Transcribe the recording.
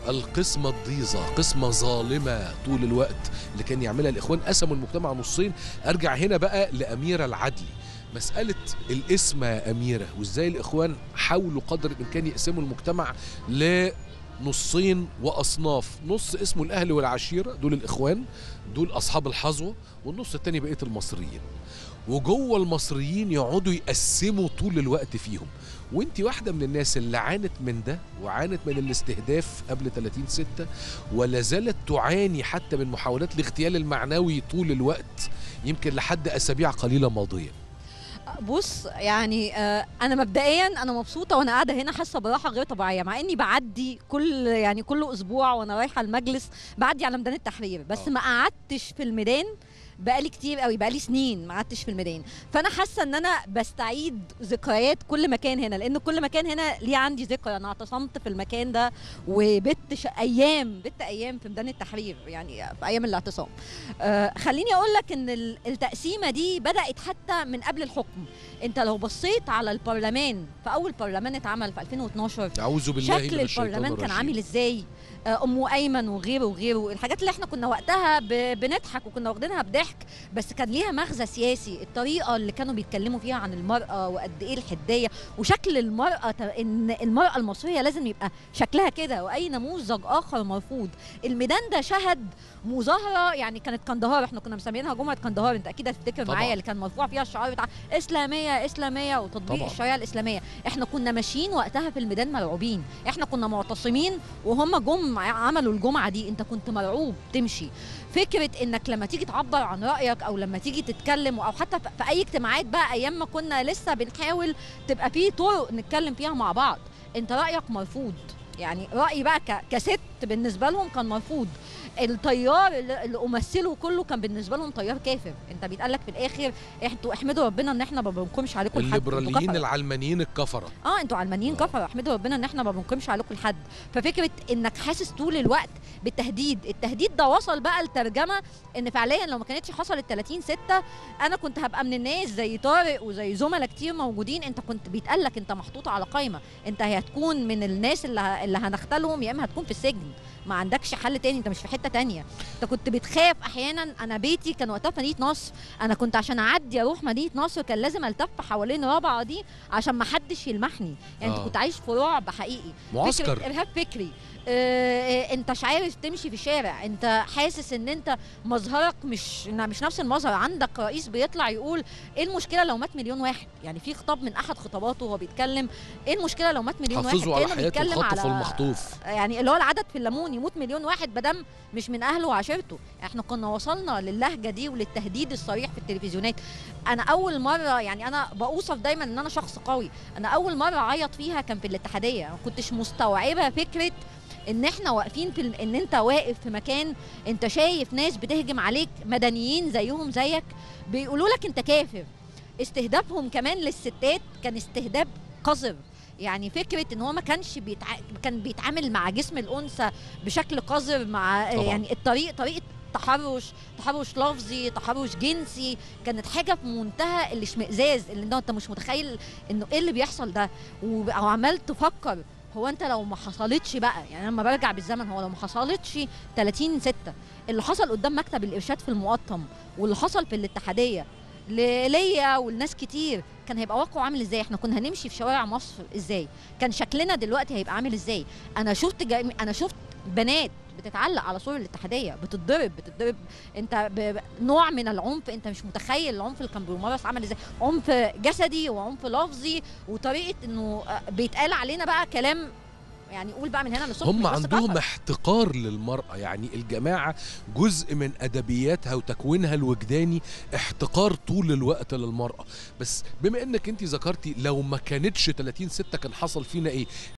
القسمة الضيزة قسمة ظالمة طول الوقت اللي كان يعملها الإخوان قسموا المجتمع نصين أرجع هنا بقى لأميرة العدلي مسألة الاسم يا أميرة وإزاي الإخوان حاولوا قدر الإمكان يقسموا المجتمع لنصين وأصناف نص اسمه الأهل والعشيرة دول الإخوان دول أصحاب الحظوة والنص التاني بقية المصريين وجوه المصريين يقعدوا يقسموا طول الوقت فيهم وانت واحده من الناس اللي عانت من ده وعانت من الاستهداف قبل 30 6 ولا زالت تعاني حتى من محاولات الاغتيال المعنوي طول الوقت يمكن لحد اسابيع قليله ماضيه بص يعني آه انا مبدئيا انا مبسوطه وانا قاعده هنا حاسه براحه غير طبيعيه مع اني بعدي كل يعني كل اسبوع وانا رايحه المجلس بعدي على ميدان التحرير بس آه. ما قعدتش في الميدان بقالي كتير قوي بقالي سنين ما قعدتش في الميدان فانا حاسه ان انا بستعيد ذكريات كل مكان هنا لان كل مكان هنا ليه عندي ذكرى انا اعتصمت في المكان ده وبت ش... ايام بت ايام في ميدان التحرير يعني في ايام الاعتصام آه خليني اقول لك ان ال- التقسيمه دي بدات حتى من قبل الحكم انت لو بصيت على البرلمان في اول برلمان اتعمل في 2012 اعوذ بالله شكل من الشيطان البرلمان كان الرجيم. عامل ازاي آه، ام ايمن وغيره وغيره الحاجات اللي احنا كنا وقتها ب- بنضحك وكنا واخدينها بضحك بس كان ليها مغزى سياسي الطريقه اللي كانوا بيتكلموا فيها عن المراه وقد ايه الحديه وشكل المراه ت- ان المراه المصريه لازم يبقى شكلها كده واي نموذج اخر مرفوض الميدان ده شهد مظاهره يعني كانت كندهار احنا كنا مسمينها جمعه كندهار انت اكيد هتفتكر طبعاً. معايا اللي كان مرفوع فيها الشعار بتاع اسلاميه اسلاميه وتطبيق طبعاً. الشريعه الاسلاميه احنا كنا ماشيين وقتها في الميدان مرعوبين احنا كنا معتصمين وهم جم عملوا الجمعه دي انت كنت مرعوب تمشي فكره انك لما تيجي تعبر عن رايك او لما تيجي تتكلم او حتى في في اي اجتماعات بقى ايام ما كنا لسه بنحاول تبقى في طرق نتكلم فيها مع بعض انت رايك مرفوض يعني رايي بقى ك- كست بالنسبه لهم كان مرفوض التيار اللي اللي امثله كله كان بالنسبه لهم تيار كافر انت بيتقال لك في الاخر انتوا احمدوا ربنا ان احنا ما بنقومش عليكم الحد انتوا الليبراليين كفرة. العلمانيين الكفره اه انتوا علمانيين آه. كفر احمدوا ربنا ان احنا ما بنقيمش عليكم الحد ففكره انك حاسس طول الوقت بالتهديد التهديد ده وصل بقى لترجمه ان فعليا لو ما كانتش حصلت 30 6 انا كنت هبقى من الناس زي طارق وزي زملاء كتير موجودين انت كنت بيتقال لك انت محطوط على قائمه انت يا هتكون من الناس اللي ه- اللي هنختلهم يا اما هتكون في السجن ما عندكش حل تاني انت مش في حته تانية انت كنت بتخاف احيانا انا بيتي كان وقتها في مدينه نصر انا كنت عشان اعدي اروح مدينه نصر كان لازم التف حوالين رابعه دي عشان ما حدش يلمحني يعني آه. انت كنت عايش في رعب حقيقي معسكر فكرة ارهاب فكري آه، آه، انت مش عارف تمشي في الشارع انت حاسس ان انت مظهرك مش إنها مش نفس المظهر عندك رئيس بيطلع يقول ايه المشكله لو مات مليون واحد يعني في خطاب من احد خطاباته وهو بيتكلم ايه المشكله لو مات مليون واحد حافظوا على كأنه حياه بيتكلم الخطف على والمخطوف يعني اللي هو العدد في الليمون يموت مليون واحد بدم مش من اهله وعشيرته احنا كنا وصلنا للهجه دي وللتهديد الصريح في التلفزيونات انا اول مره يعني انا بوصف دايما ان انا شخص قوي انا اول مره اعيط فيها كان في الاتحاديه ما كنتش مستوعبه فكره ان احنا واقفين في الم- ان انت واقف في مكان انت شايف ناس بتهجم عليك مدنيين زيهم زيك بيقولوا لك انت كافر استهدافهم كمان للستات كان استهداف قذر يعني فكره ان هو ما كانش بيتع... كان بيتعامل مع جسم الانثى بشكل قذر مع طبعاً. يعني الطريق طريقه تحرش تحرش لفظي تحرش جنسي كانت حاجه في منتهى الاشمئزاز اللي انت مش متخيل انه ايه اللي بيحصل ده وب- وعمال تفكر هو انت لو ما حصلتش بقى يعني لما برجع بالزمن هو لو ما حصلتش 30 6 اللي حصل قدام مكتب الارشاد في المقطم واللي حصل في الاتحاديه ل- ليا والناس كتير كان هيبقى واقعه عامل ازاي احنا كنا هنمشي في شوارع مصر ازاي كان شكلنا دلوقتي هيبقى عامل ازاي انا شفت جاي انا شفت بنات بتتعلق على سور الاتحاديه بتتضرب بتتضرب انت ب... ب- نوع من العنف انت مش متخيل العنف اللي كان بيمارس عمل ازاي عنف جسدي وعنف لفظي وطريقه انه آه، بيتقال علينا بقى كلام يعني قول بقى من هنا للصبح هم مش بس عندهم كفر. احتقار للمرأة يعني الجماعة جزء من أدبياتها وتكوينها الوجداني احتقار طول الوقت للمرأة بس بما انك انت ذكرتي لو ما كانتش 30 6 كان حصل فينا ايه